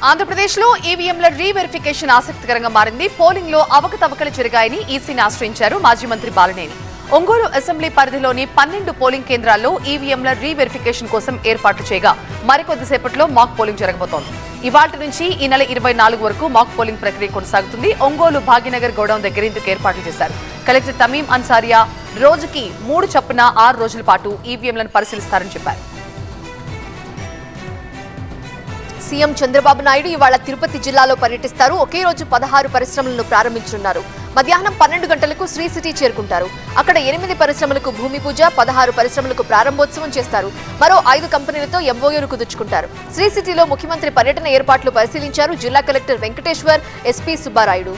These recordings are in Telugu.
ఆంధ్రప్రదేశ్లో ఈవీఎంల రీవెరిఫికేషన్ ఆసక్తికరంగా మారింది పోలింగ్ లో అవకతవకలు జరిగాయని ఈసీని ఆశ్రయించారు మాజీ మంత్రి బాలినేని ఒంగోలు అసెంబ్లీ పరిధిలోని పన్నెండు పోలింగ్ కేంద్రాల్లో ఈవీఎంల రీవెరిఫికేషన్ కోసం ఏర్పాట్లు చేయగా మరికొద్దిసేపట్లో మాక్ పోలింగ్ జరగబోతోంది ఇవాళ నుంచి ఈ నెల ఇరవై నాలుగు వరకు మాక్ పోలింగ్ ప్రక్రియ కొనసాగుతుంది ఒంగోలు భాగ్యనగర్ గోడౌన్ దగ్గర ఇందుకు ఏర్పాట్లు చేశారు కలెక్టర్ తమీం అన్సారియా రోజుకి మూడు చొప్పున ఆరు రోజుల పాటు ఈవీఎంలను పరిశీలిస్తారని చెప్పారు సీఎం చంద్రబాబు నాయుడు ఇవాళ తిరుపతి జిల్లాలో పర్యటిస్తారు ఒకే రోజు పదహారు పరిశ్రమలను ప్రారంభించనున్నారు మధ్యాహ్నం పన్నెండు గంటలకు శ్రీ సిటీ చేరుకుంటారు అక్కడ ఎనిమిది పరిశ్రమలకు భూమి పూజ పదహారు పరిశ్రమలకు ప్రారంభోత్సవం చేస్తారు మరో ఐదు కంపెనీలతో ఎంఓయూలు కుదుర్చుకుంటారు శ్రీ సిటీలో ముఖ్యమంత్రి పర్యటన ఏర్పాట్లు పరిశీలించారు జిల్లా కలెక్టర్ వెంకటేశ్వర్ ఎస్పీ సుబ్బారాయుడు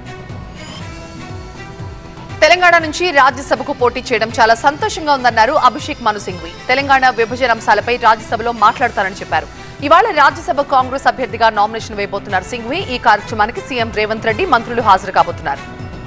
తెలంగాణ నుంచి రాజ్యసభకు పోటీ చేయడం చాలా సంతోషంగా ఉందన్నారు అభిషేక్ మను సింఘ్వి తెలంగాణ విభజన అంశాలపై రాజ్యసభలో మాట్లాడతారని చెప్పారు ఇవాళ రాజ్యసభ కాంగ్రెస్ అభ్యర్థిగా నామినేషన్ వేయబోతున్నారు సింఘ్వి ఈ కార్యక్రమానికి సీఎం రేవంత్ రెడ్డి మంత్రులు హాజరు కాబోతున్నారు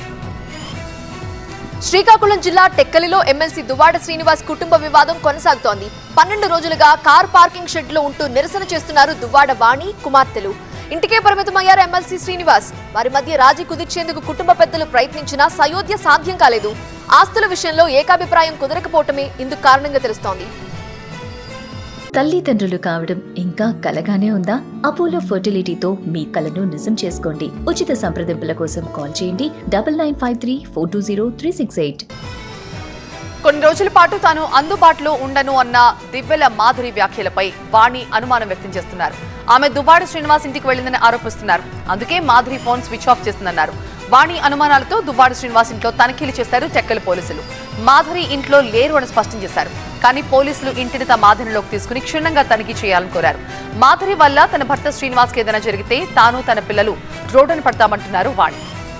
శ్రీకాకుళం జిల్లా టెక్కలిలో ఎమ్మెల్సీ దువ్వాడ శ్రీనివాస్ కుటుంబ వివాదం కొనసాగుతోంది పన్నెండు రోజులుగా కార్ పార్కింగ్ షెడ్ లో ఉంటూ నిరసన చేస్తున్నారు దువ్వాడ వాణి కుమార్తెలు ఇంటికే పరిమితమయ్యారు ఎమ్మెల్సీ శ్రీనివాస్ వారి మధ్య రాజీ కుదిర్చేందుకు కుటుంబ పెద్దలు ప్రయత్నించినా సయోధ్య సాధ్యం కాలేదు ఆస్తుల విషయంలో ఏకాభిప్రాయం కుదరకపోవటమే ఇందుకు కారణంగా తెలుస్తోంది తల్లిదండ్రులు కావడం ఇంకా కలగానే ఉందా అపోలో ఫర్టిలిటీతో మీ కలను నిజం చేసుకోండి ఉచిత సంప్రదింపుల కోసం కాల్ చేయండి double nine five three four two zero three six eight కొన్ని రోజుల పాటు తాను అందుబాటులో ఉండను అన్న దివ్యల మాధురి వ్యాఖ్యలపై వాణి అనుమానం వ్యక్తం చేస్తున్నారు ఆమె దువ్వాడ శ్రీనివాస్ ఇంటికి వెళ్లిందని ఆరోపిస్తున్నారు అందుకే మాధురి ఫోన్ స్విచ్ ఆఫ్ చేస్తుందన్నారు వాణి అనుమానాలతో దువ్వాడ శ్రీనివాస్ ఇంట్లో తనిఖీలు చేశారు టెక్కల పోలీసులు మాధురి ఇంట్లో లేరు అని స్పష్టం చేశారు కానీ పోలీసులు ఇంటిని తమ ఆధీనంలోకి తీసుకుని క్షుణ్ణంగా తనిఖీ చేయాలని కోరారు మాధురి వల్ల తన భర్త శ్రీనివాస్కి ఏదైనా జరిగితే తాను తన పిల్లలు రోడ్డున పడతామంటున్నారు వాణి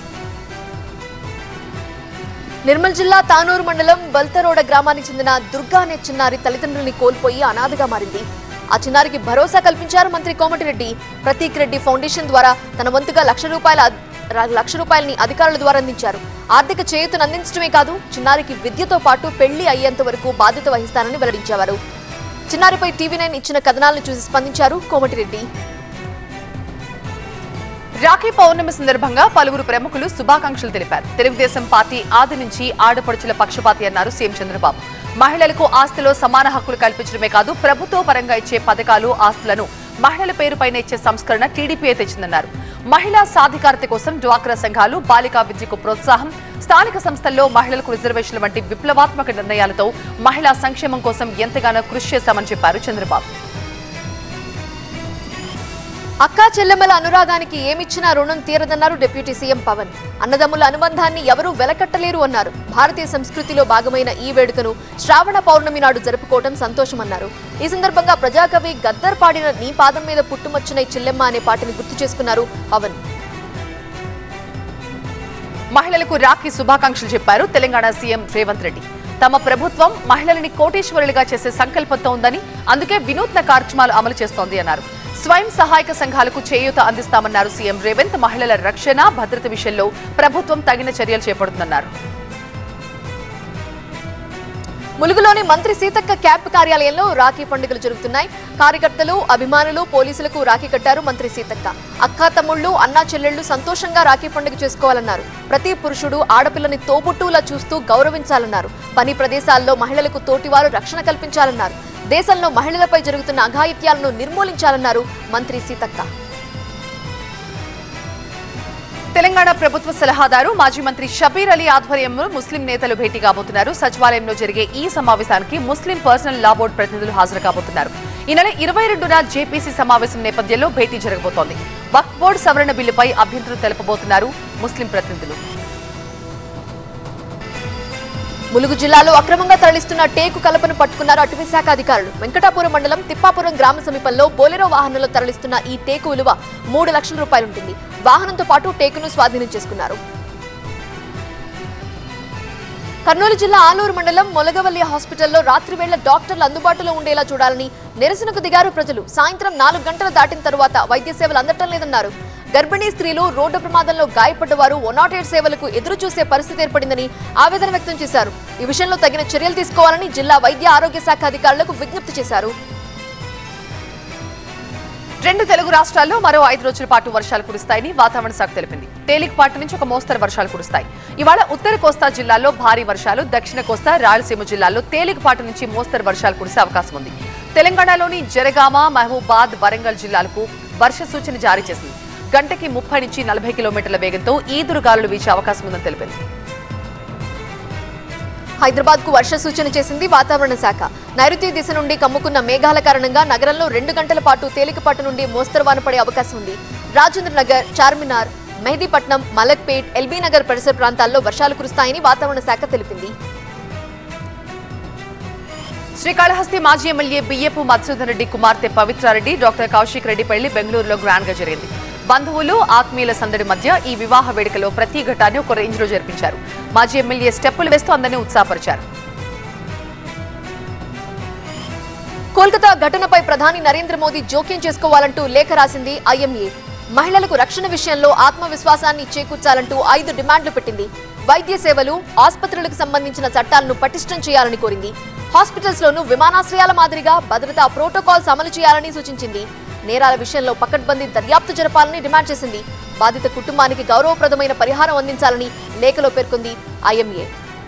నిర్మల్ జిల్లా తానూరు మండలం బల్తరోడ గ్రామానికి చెందిన దుర్గా అనే చిన్నారి తల్లిదండ్రుల్ని కోల్పోయి అనాథగా మారింది ఆ చిన్నారికి భరోసా కల్పించారు మంత్రి కోమటిరెడ్డి ప్రతీక్ రెడ్డి ఫౌండేషన్ ద్వారా తన వంతుగా లక్ష రూపాయల అద్- ర- లక్ష రూపాయలని అధికారుల ద్వారా అందించారు ఆర్థిక చేయూతను అందించడమే కాదు చిన్నారికి విద్యతో పాటు పెళ్లి అయ్యేంత వరకు బాధ్యత వహిస్తానని వెల్లడించారు చిన్నారిపై టీవీ నైన్ ఇచ్చిన కథనాలను చూసి స్పందించారు కోమటిరెడ్డి రాఖీ పౌర్ణమి సందర్భంగా పలువురు ప్రముఖులు శుభాకాంక్షలు తెలిపారు తెలుగుదేశం పార్టీ ఆది నుంచి ఆడపడుచుల పక్షపాతి అన్నారు సీఎం చంద్రబాబు మహిళలకు ఆస్తిలో సమాన హక్కులు కల్పించడమే కాదు ప్రభుత్వ పరంగా ఇచ్చే పథకాలు ఆస్తులను మహిళల పేరుపైన ఇచ్చే సంస్కరణ టీడీపీ తెచ్చిందన్నారు మహిళా సాధికారత కోసం డ్వాక్రా సంఘాలు బాలికా విద్యకు ప్రోత్సాహం స్థానిక సంస్థల్లో మహిళలకు రిజర్వేషన్ల వంటి విప్లవాత్మక నిర్ణయాలతో మహిళా సంక్షేమం కోసం ఎంతగానో కృషి చేశామని చెప్పారు చంద్రబాబు అక్కా చెల్లెమ్మల అనురాగానికి ఏమిచ్చినా రుణం తీరదన్నారు డిప్యూటీ సీఎం పవన్ అన్నదమ్ముల అనుబంధాన్ని ఎవరూ వెలకట్టలేరు అన్నారు భారతీయ సంస్కృతిలో భాగమైన ఈ వేడుకను శ్రావణ పౌర్ణమి నాడు జరుపుకోవడం సంతోషమన్నారు ఈ సందర్భంగా ప్రజాకవి గద్దర్ పాడిన నీ పాదం మీద పుట్టుమచ్చిన ఈ చెల్లెమ్మ అనే పాటని గుర్తు చేసుకున్నారు పవన్ మహిళలకు రాఖీ శుభాకాంక్షలు చెప్పారు తెలంగాణ సీఎం రేవంత్ రెడ్డి తమ ప్రభుత్వం మహిళలని కోటేశ్వరులుగా చేసే సంకల్పంతో ఉందని అందుకే వినూత్న కార్యక్రమాలు అమలు చేస్తోంది అన్నారు స్వయం సహాయక సంఘాలకు చేయూత అందిస్తామన్నారు సీఎం రేవంత్ మహిళల రక్షణ భద్రత విషయంలో ప్రభుత్వం తగిన చర్యలు చేపడుతుందన్నారు ములుగులోని మంత్రి సీతక్క క్యాంప్ కార్యాలయంలో రాఖీ పండుగలు జరుగుతున్నాయి కార్యకర్తలు అభిమానులు పోలీసులకు రాఖీ కట్టారు మంత్రి సీతక్క అక్కా తమ్ముళ్లు అన్నా చెల్లెళ్లు సంతోషంగా రాఖీ పండుగ చేసుకోవాలన్నారు ప్రతి పురుషుడు ఆడపిల్లని తోబుట్టులా చూస్తూ గౌరవించాలన్నారు పని ప్రదేశాల్లో మహిళలకు తోటివారు రక్షణ కల్పించాలన్నారు దేశంలో మహిళలపై జరుగుతున్న అఘాయిత్యాలను నిర్మూలించాలన్నారు మంత్రి సీతక్క తెలంగాణ ప్రభుత్వ సలహాదారు మాజీ మంత్రి షబీర్ అలీ ఆధ్వర్యంలో ముస్లిం నేతలు భేటీ కాబోతున్నారు సచివాలయంలో జరిగే ఈ సమావేశానికి ముస్లిం పర్సనల్ లా బోర్డు ప్రతినిధులు హాజరు కాబోతున్నారు ఈ నెల ఇరవై రెండున జేపీసీ సమావేశం నేపథ్యంలో భేటీ జరగబోతోంది వక్ఫ్ బోర్డు సవరణ బిల్లుపై అభ్యంతరం తెలుపబోతున్నారు ముస్లిం ప్రతినిధులు ములుగు జిల్లాలో అక్రమంగా తరలిస్తున్న టేకు కలపను పట్టుకున్నారు అటవీ శాఖ అధికారులు వెంకటాపురం మండలం తిప్పాపురం గ్రామ సమీపంలో బోలెరో వాహనంలో తరలిస్తున్న ఈ టేకు విలువ మూడు లక్షల రూపాయలు ఉంటుంది వాహనంతో పాటు టేకును స్వాధీనం చేసుకున్నారు కర్నూలు జిల్లా ఆలూరు మండలం మొలగవల్లి హాస్పిటల్లో రాత్రి వేళ డాక్టర్లు అందుబాటులో ఉండేలా చూడాలని నిరసనకు దిగారు ప్రజలు సాయంత్రం నాలుగు గంటలు దాటిన తరువాత వైద్య సేవలు అందటం లేదన్నారు గర్భిణీ స్త్రీలు రోడ్డు ప్రమాదంలో గాయపడ్డవారు వన్ నాట్ ఎయిట్ సేవలకు ఎదురు చూసే పరిస్థితి ఏర్పడిందని ఆవేదన వ్యక్తం చేశారు ఈ విషయంలో తగిన చర్యలు తీసుకోవాలని జిల్లా వైద్య ఆరోగ్య శాఖ అధికారులకు విజ్ఞప్తి చేశారు రెండు తెలుగు రాష్ట్రాల్లో మరో ఐదు రోజుల పాటు వర్షాలు కురుస్తాయని వాతావరణ శాఖ తెలిపింది తేలికపాటి నుంచి ఒక మోస్తరు వర్షాలు కురుస్తాయి ఇవాళ ఉత్తర కోస్తా జిల్లాల్లో భారీ వర్షాలు దక్షిణ కోస్తా రాయలసీమ జిల్లాల్లో తేలికపాటి నుంచి మోస్తరు వర్షాలు కురిసే అవకాశం ఉంది తెలంగాణలోని జరగామ మహబూబాద్ వరంగల్ జిల్లాలకు వర్ష సూచన జారీ చేసింది గంటకి ముప్పై నుంచి నలభై కిలోమీటర్ల వేగంతో ఈదురుగాలులు వీచే అవకాశం ఉందని తెలిపింది హైదరాబాద్ కు వర్ష సూచన చేసింది వాతావరణ శాఖ నైరుతి దిశ నుండి కమ్ముకున్న మేఘాల కారణంగా నగరంలో రెండు గంటల పాటు తేలికపాటు నుండి మోస్తరు వాన పడే అవకాశం ఉంది రాజేంద్ర నగర్ చార్మినార్ మెహదీపట్నం మలక్పేట్ ఎల్బీ నగర్ పరిసర ప్రాంతాల్లో వర్షాలు కురుస్తాయని వాతావరణ శాఖ తెలిపింది శ్రీకాళహస్తి మాజీ ఎమ్మెల్యే బియ్యపు మధుసూదన్ రెడ్డి కుమార్తె పవిత్రారెడ్డి డాక్టర్ కౌశిక్ రెడ్డి పెళ్లి బెంగళూరులో గ్రాండ్ గా జరిగింది బంధువులు ఆత్మీయుల సందడి మధ్య ఈ వివాహ వేడుకలో ప్రతి ఘట్టాన్ని ఒక రేంజ్ లో జరిపించారు మాజీ ఎమ్మెల్యే స్టెప్పులు వేస్తూ అందరినీ ఉత్సాహపరిచారు కోల్కతా ఘటనపై ప్రధాని నరేంద్ర మోదీ జోక్యం చేసుకోవాలంటూ లేఖ రాసింది ఐఎంఏ మహిళలకు రక్షణ విషయంలో ఆత్మవిశ్వాసాన్ని చేకూర్చాలంటూ ఐదు డిమాండ్లు పెట్టింది వైద్య సేవలు ఆసుపత్రులకు సంబంధించిన చట్టాలను పటిష్టం చేయాలని కోరింది హాస్పిటల్స్ లోను విమానాశ్రయాల మాదిరిగా భద్రతా ప్రోటోకాల్స్ అమలు చేయాలని సూచించింది నేరాల విషయంలో పకడ్బందీ దర్యాప్తు జరపాలని డిమాండ్ చేసింది బాధిత కుటుంబానికి గౌరవప్రదమైన పరిహారం అందించాలని లేఖలో పేర్కొంది ఐఎంఏ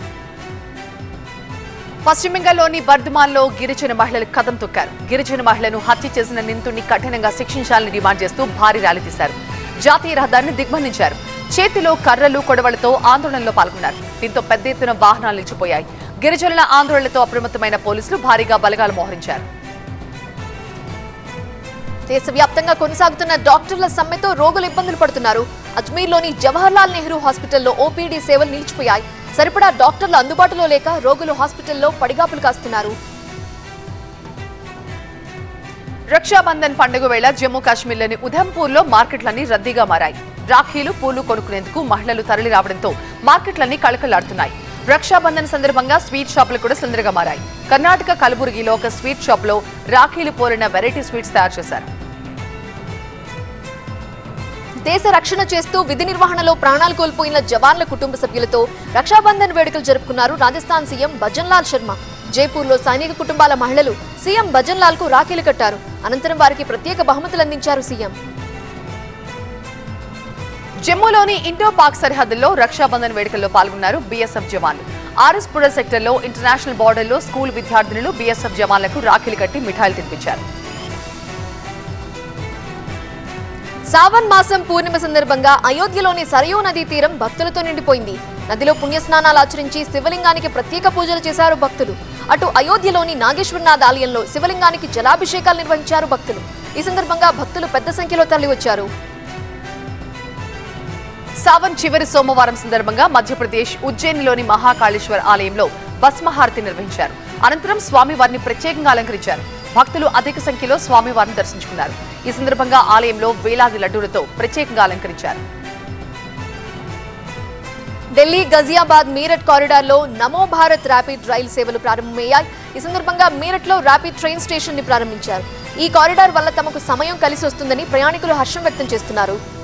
పశ్చిమ బెంగాల్లోని బర్ధమాన్లో గిరిజన మహిళలు కదం తొక్కారు గిరిజన మహిళను హత్య చేసిన నిందితుడిని కఠినంగా శిక్షించాలని డిమాండ్ చేస్తూ భారీ ర్యాలీ తీశారు జాతీయ రహదారిని దిగ్బంధించారు చేతిలో కర్రలు కొడవలతో ఆందోళనలో పాల్గొన్నారు దీంతో పెద్ద ఎత్తున వాహనాలు నిలిచిపోయాయి గిరిజనుల ఆందోళనలతో అప్రమత్తమైన పోలీసులు భారీగా బలగాలు మోహరించారు దేశవ్యాప్తంగా కొనసాగుతున్న డాక్టర్ల సమ్మెతో రోగులు ఇబ్బందులు పడుతున్నారు అజ్మీర్లోని జవహర్లాల్ నెహ్రూ హాస్పిటల్లో ఓపీడీ సేవలు నిలిచిపోయాయి సరిపడా డాక్టర్లు అందుబాటులో లేక రోగులు హాస్పిటల్లో పడిగాపులు కాస్తున్నారు రక్షాబంధన్ పండుగ వేళ జమ్మూ కాశ్మీర్లోని ఉధంపూర్లో మార్కెట్లన్నీ రద్దీగా మారాయి రాఖీలు పూలు కొనుక్కునేందుకు మహిళలు తరలి రావడంతో మార్కెట్లన్నీ కళకళలాడుతున్నాయి రక్షాబంధన్ సందర్భంగా స్వీట్ షాపులు కూడా సందడిగా మారాయి కర్ణాటక కలబురగిలో ఒక స్వీట్ షాప్ లో రాఖీలు పోలిన వెరైటీ స్వీట్స్ తయారు చేశారు దేశ రక్షణ చేస్తూ విధి నిర్వహణలో ప్రాణాలు కోల్పోయిన జవాన్ల కుటుంబ సభ్యులతో రక్షాబంధన్ వేడుకలు జరుపుకున్నారు రాజస్థాన్ సీఎం భజన్లాల్ శర్మ జైపూర్లో సైనిక కుటుంబాల మహిళలు సీఎం భజన్లాల్ కు రాఖీలు కట్టారు అనంతరం వారికి ప్రత్యేక బహుమతులు అందించారు సీఎం జమ్మూలోని ఇండో పాక్ సరిహద్దుల్లో రక్షాబంధన్ వేడుకల్లో పాల్గొన్నారు బీఎస్ఎఫ్ జవాన్లు ఆర్ఎస్పుర సెక్టర్లో ఇంటర్నేషనల్ బార్డర్లో స్కూల్ విద్యార్థినులు బీఎస్ఎఫ్ జవాన్లకు రాఖీలు కట్టి మిఠాయిలు తినిపించారు సావన్ మాసం పూర్ణిమ సందర్భంగా అయోధ్యలోని సరయూ నదీ తీరం భక్తులతో నిండిపోయింది నదిలో పుణ్యస్నానాలు ఆచరించి శివలింగానికి ప్రత్యేక పూజలు చేశారు భక్తులు అటు అయోధ్యలోని నాగేశ్వరనాథ్ ఆలయంలో శివలింగానికి జలాభిషేకాలు నిర్వహించారు భక్తులు ఈ సందర్భంగా భక్తులు పెద్ద సంఖ్యలో తరలివచ్చారు సావన్ చివరి సోమవారం సందర్భంగా మధ్యప్రదేశ్ ఉజ్జయినిలోని మహాకాళేశ్వర్ ఆలయంలో భస్మహారతి నిర్వహించారు అనంతరం స్వామివారిని ప్రత్యేకంగా అలంకరించారు భక్తులు అధిక సంఖ్యలో స్వామివారిని దర్శించుకున్నారు ఈ సందర్భంగా ఆలయంలో వేలాది లడ్డూలతో ప్రత్యేకంగా అలంకరించారు ఢిల్లీ గజియాబాద్ మీరట్ కారిడార్ లో నమో భారత్ ర్యాపిడ్ రైలు సేవలు ప్రారంభమయ్యాయి ఈ సందర్భంగా మీరట్ లో ర్యాపిడ్ ట్రైన్ స్టేషన్ ని ప్రారంభించారు ఈ కారిడార్ వల్ల తమకు సమయం కలిసి వస్తుందని ప్రయాణికులు హర్షం వ్యక్తం చేస్తున్నారు